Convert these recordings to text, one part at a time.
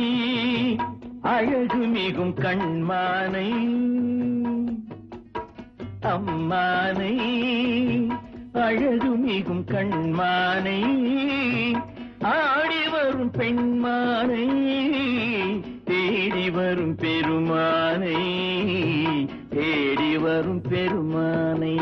அழகு மிகும் கண்மானை அம்மானை அழகு மிகும் கண்மானை ஆடி வரும் பெண்மானை தேடி வரும் பெருமானை தேடி வரும் பெருமானை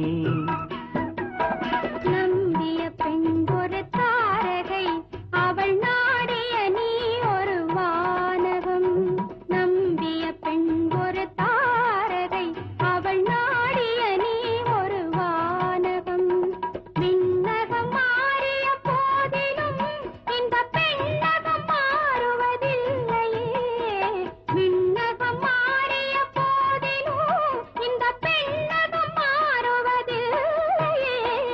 நம்பிய பெண் ஒரு தாரகை அவள் நாடிய நீ ஒரு வானகம் நம்பிய பெண் ஒரு தாரகை அவள் நாடிய நீ ஒரு வானகம் விண்ணகம் மாறிய போதிலும் இந்த பெண்ணகம் மாறுவதில்லையே விண்ணகம் மாறிய போதிலும் இந்த பெண்ணகம் மாறுவதில்லையே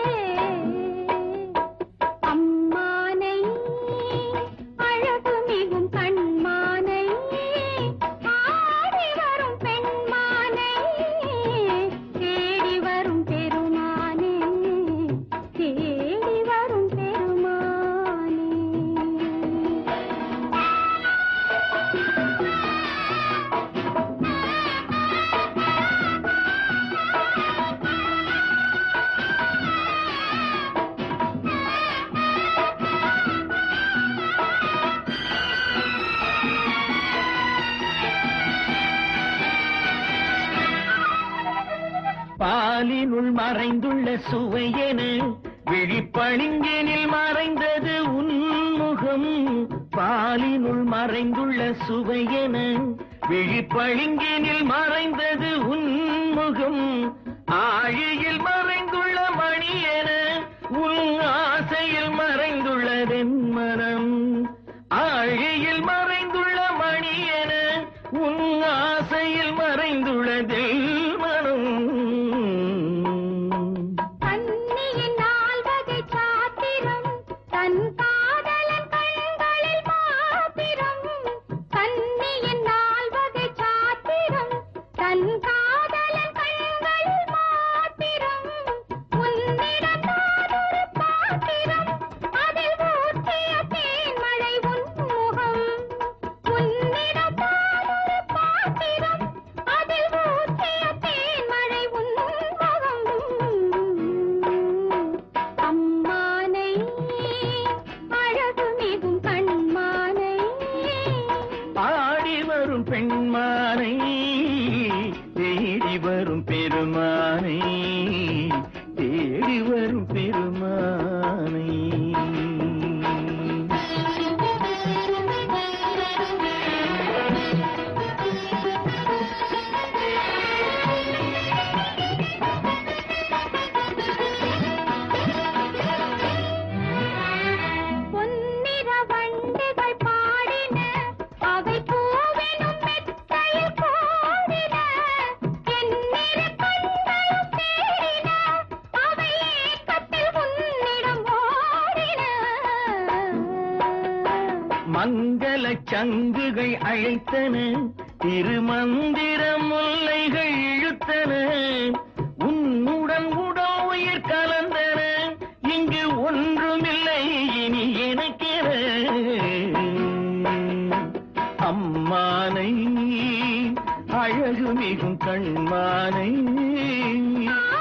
அம்மானை அழகு மிகும் கண்மானை ஆடி வரும் பெண்மானை தேடி வரும் பெருமானே தேடி வரும் பெருமானே பாலினுள் மறைந்துள்ள சுவையென விழிப்பளிங்கினில் மறைந்தது உன்முகம் பாலினுள் மறைந்துள்ள சுவையென விழிப்பளிங்கினில் மறைந்தது உன்முகம் ஆழியில் மறைந்துள்ள மணியென உன் ஆசையில் மறைந்துள்ளதென் மனம் ஆழியில் மறைந்துள்ள மணியென உன் ஆசையில் மறைந்துள்ளதென் மனம் கண்ணியின் நால்வகை சாத்திரம் தன் காதலன் கண்களில் மாத்திரம் கண்ணியின் நால்வகை சாத்திரம் தன் காதலன் கண்களில் மாத்திரம் உன்னிடம் நானொரு பாத்திரம் அதில் ஊற்றிய தேன்மழை உன்முகம் உன்னிடம் நானொரு பாத்திரம் அதில் ஊற்றிய தேன்மழை உன்முகம் அம்மானை அழகு மிகும் கண்மானை ஆடி வரும் பெண்மானை தேடி வரும் பெருமானை தேடி வரும் பெருமானை பொன்னிற வண்டுகள் பாடின அவை பூவெனும் மெத்தையில் கோடின எண்ணிற கண்களும் தேடின அவை ஏக்கத்தில் உன்னிடம் ஓடின மங்கள சங்குகள் அழைத்தன திருமந்திர முல்லைகள் இழுத்தன உன்னுடன் உடல் உயிர் கலந்தன இங்கு ஒன்றுமில்லை இனி எனக்கென அம்மானை அழகு மிகும் கண்மானை